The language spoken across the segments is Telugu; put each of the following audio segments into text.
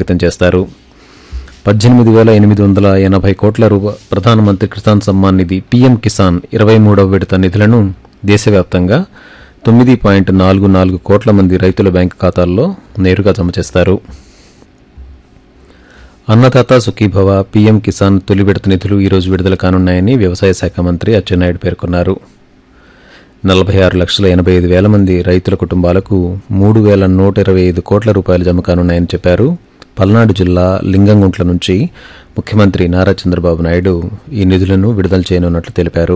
బలోపేతం చేస్తారు పద్దెనిమిది వేల ఎనిమిది వందల ఎనభై కోట్ల రూప ప్రధానమంత్రి కిసాన్ సమ్మాన్ నిధి పీఎం కిసాన్ ఇరవై మూడవ విడత నిధులను దేశవ్యాప్తంగా తొమ్మిది పాయింట్ నాలుగు నాలుగు కోట్ల మంది రైతుల బ్యాంకు ఖాతాల్లో నేరుగా జమ చేస్తారు అన్నదాత సుఖీభవ పీఎం కిసాన్ తొలి విడత నిధులు ఈరోజు విడుదల కానున్నాయని వ్యవసాయ శాఖ మంత్రి అచ్చెన్నాయుడు పేర్కొన్నారు నలభై ఆరు లక్షల ఎనభై ఐదు వేల మంది రైతుల కుటుంబాలకు మూడు వేల నూట ఇరవై ఐదు కోట్ల రూపాయలు జమ కానున్నాయని చెప్పారు పల్నాడు జిల్లా లింగంగుంట్ల నుంచి ముఖ్యమంత్రి నారా చంద్రబాబు నాయుడు ఈ నిధులను విడుదల చేయనున్నట్లు తెలిపారు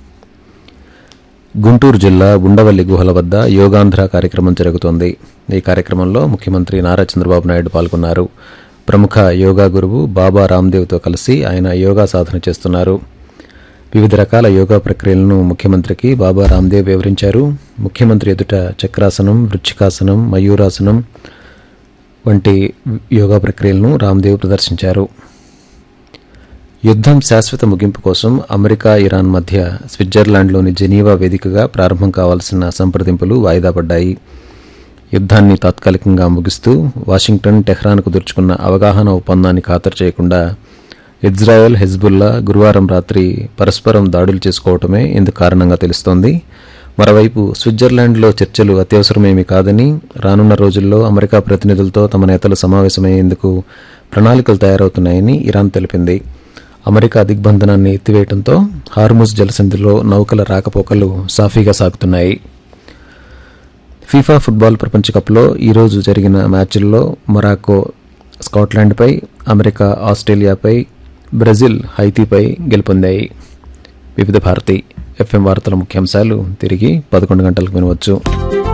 గుంటూరు జిల్లా ఉండవల్లి గుహల వద్ద యోగాంధ్ర కార్యక్రమం జరుగుతోంది ఈ కార్యక్రమంలో ముఖ్యమంత్రి నారా చంద్రబాబు నాయుడు పాల్గొన్నారు ప్రముఖ యోగా గురువు బాబా రామ్దేవ్తో కలిసి ఆయన యోగా సాధన చేస్తున్నారు వివిధ రకాల యోగా ప్రక్రియలను ముఖ్యమంత్రికి బాబా రామ్దేవ్ వివరించారు ముఖ్యమంత్రి ఎదుట చక్రాసనం వృచ్చికాసనం మయూరాసనం వంటి యోగా ప్రక్రియలను రామ్దేవ్ ప్రదర్శించారు యుద్ధం శాశ్వత ముగింపు కోసం అమెరికా ఇరాన్ మధ్య స్విట్జర్లాండ్లోని జెనీవా వేదికగా ప్రారంభం కావాల్సిన సంప్రదింపులు వాయిదా పడ్డాయి యుద్ధాన్ని తాత్కాలికంగా ముగిస్తూ వాషింగ్టన్ టెహ్రాన్ కుదుర్చుకున్న అవగాహన ఒప్పందాన్ని ఖాతరు చేయకుండా ఇజ్రాయెల్ హెజ్బుల్లా గురువారం రాత్రి పరస్పరం దాడులు చేసుకోవటమే ఇందుకు కారణంగా తెలుస్తోంది మరోవైపు స్విట్జర్లాండ్లో చర్చలు అత్యవసరమేమీ కాదని రానున్న రోజుల్లో అమెరికా ప్రతినిధులతో తమ నేతలు సమావేశమయ్యేందుకు ప్రణాళికలు తయారవుతున్నాయని ఇరాన్ తెలిపింది అమెరికా దిగ్బంధనాన్ని ఎత్తివేయడంతో హార్ముజ్ జలసంధిలో నౌకల రాకపోకలు సాఫీగా సాగుతున్నాయి ఫీఫా ఫుట్బాల్ ప్రపంచ కప్లో ఈరోజు జరిగిన మ్యాచ్ల్లో మొరాకో స్కాట్లాండ్పై అమెరికా ఆస్ట్రేలియాపై బ్రెజిల్ హైతీపై గెలుపొందాయి వివిధ భారతి ఎఫ్ఎం వార్తల ముఖ్యాంశాలు తిరిగి పదకొండు గంటలకు వినవచ్చు